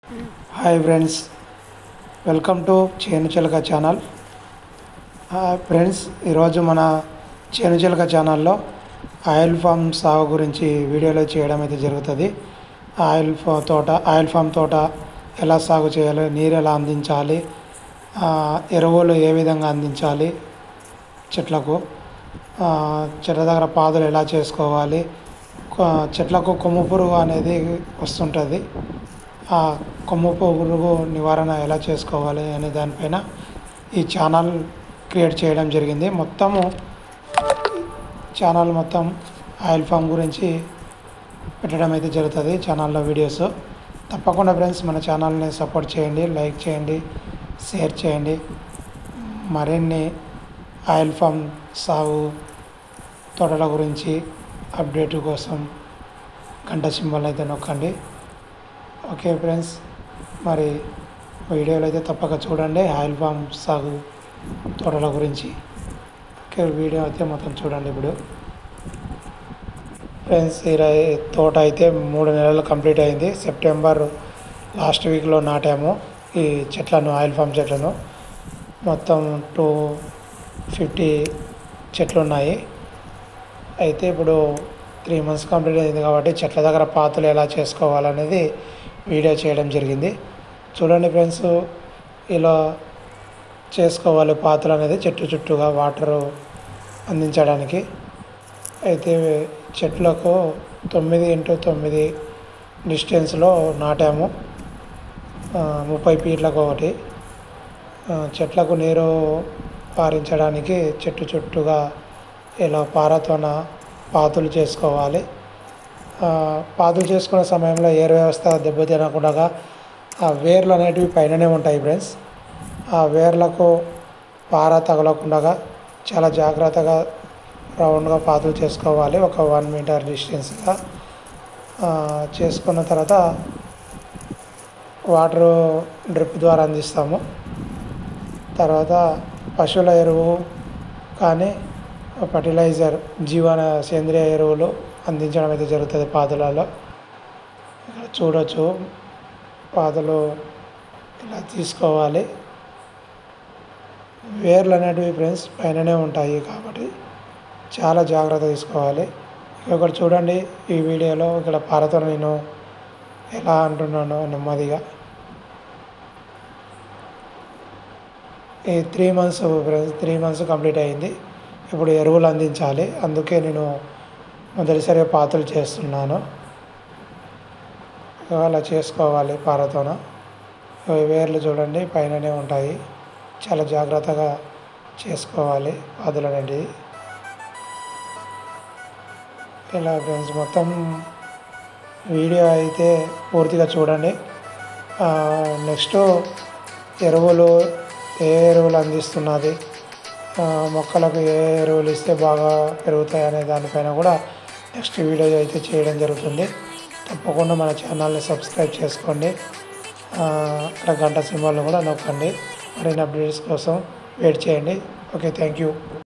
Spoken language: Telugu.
హాయ్ ఫ్రెండ్స్ వెల్కమ్ టు చేను చిలక ఛానల్ హాయ్ ఫ్రెండ్స్ ఈరోజు మన చేను చిలక ఛానల్లో ఆయిల్ ఫామ్ సాగు గురించి వీడియోలో చేయడం అయితే జరుగుతుంది ఆయిల్ ఫా తోట ఆయిల్ ఫామ్ తోట ఎలా సాగు చేయాలి నీరు ఎలా అందించాలి ఆ, ఎరువులు ఏ విధంగా అందించాలి చెట్లకు ఆ, చెట్ల దగ్గర పాదులు ఎలా చేసుకోవాలి కొ- చెట్లకు కొమ్ము పురుగు అనేది వస్తుంటుంది ఆ కొమ్ము పురుగు నివారణ ఎలా చేసుకోవాలి అనే దానిపైన ఈ ఛానల్ క్రియేట్ చేయడం జరిగింది మొత్తము ఛానల్ మొత్తం ఆయిల్ ఫామ్ గురించి పెట్టడం అయితే జరుగుతుంది ఛానల్లో వీడియోస్ తప్పకుండా ఫ్రెండ్స్ మన ఛానల్ని సపోర్ట్ చేయండి లైక్ చేయండి షేర్ చేయండి మరిన్ని ఆయిల్ ఫామ్ సాగు తోటల గురించి అప్డేట్ కోసం గంట సింబల్ అయితే నొక్కండి ఓకే ఫ్రెండ్స్ మరి వీడియోలు అయితే తప్పక చూడండి ఆయిల్ ఫామ్ సాగు తోటల గురించి ఓకే వీడియో అయితే మొత్తం చూడండి ఇప్పుడు ఫ్రెండ్స్ ఈ రై- తోట అయితే మూడు నెలలు కంప్లీట్ అయింది సెప్టెంబర్ లాస్ట్ వీక్లో నాటాము ఈ చెట్లను ఆయిల్ ఫామ్ చెట్లను మొత్తం టూ ఫిఫ్టీ చెట్లు ఉన్నాయి అయితే ఇప్పుడు త్రీ మంత్స్ కంప్లీట్ అయింది కాబట్టి చెట్ల దగ్గర పాతులు ఎలా చేసుకోవాలనేది వీడియో చేయడం జరిగింది చూడండి ఫ్రెండ్స్ ఇలా చేసుకోవాలి పాతులు అనేది చెట్టు చుట్టూగా వాటర్ అందించడానికి అయితే చెట్లకు తొమ్మిది ఇంటూ తొమ్మిది డిస్టెన్స్లో నాటాము ఆ, ముప్పై ఫీట్లకు ఒకటి ఆ, చెట్లకు నీరు పారించడానికి చెట్టు చుట్టూగా ఇలా పారతోన పాతులు చేసుకోవాలి ఆ, పాతులు చేసుకునే సమయంలో ఏరు వ్యవస్థ దెబ్బతినకుండా ఆ వేర్లు అనేటివి పైననే ఉంటాయి ఫ్రెండ్స్ ఆ వేర్లకు పార తగలకుండా చాలా జాగ్రత్తగా రౌండ్గా పాతులు చేసుకోవాలి ఒక వన్ మీటర్ డిస్టెన్స్గా ఆ, చేసుకున్న తర్వాత వాటరు డ్రిప్ ద్వారా అందిస్తాము తర్వాత పశువుల ఎరువు కానీ ఫర్టిలైజర్ జీవన సేంద్రియ ఎరువులు అందించడం అయితే జరుగుతుంది పాదులలో ఇక్కడ చూడొచ్చు పాదులు ఇలా తీసుకోవాలి వేర్లు అనేటివి ఫ్రెండ్స్ పైననే ఉంటాయి కాబట్టి చాలా జాగ్రత్త తీసుకోవాలి ఇక్కడ చూడండి ఈ వీడియోలో ఇక్కడ పారతో నేను ఎలా అంటున్నానో నెమ్మదిగా ఈ three months friends three months complete అయింది ఇప్పుడు ఎరువులు అందించాలి అందుకే నేను మొదటిసారిగా పాత్రలు చేస్తున్నాను అలా చేసుకోవాలి పారతోన ఇవి వేర్లు చూడండి పైననే ఉంటాయి చాలా జాగ్రత్తగా చేసుకోవాలి పాదులు అనేటివి ఇలా ఫ్రెండ్స్ మొత్తం వీడియో అయితే పూర్తిగా చూడండి నెక్స్ట్ ఎరువులు ఏ ఎరువులు అందిస్తున్నది ఆ, మొక్కలకు ఏ ఎరువులు ఇస్తే బాగా పెరుగుతాయి అనే దానిపైన కూడా నెక్స్ట్ వీడియో అయితే చేయడం జరుగుతుంది తప్పకుండా మన ఛానల్ని సబ్స్క్రైబ్ చేసుకోండి ఆ, అక్కడ గంట సింబల్ని కూడా నొక్కండి మరిన్ని అప్డేట్స్ కోసం వెయిట్ చేయండి ఓకే థ్యాంక్ యూ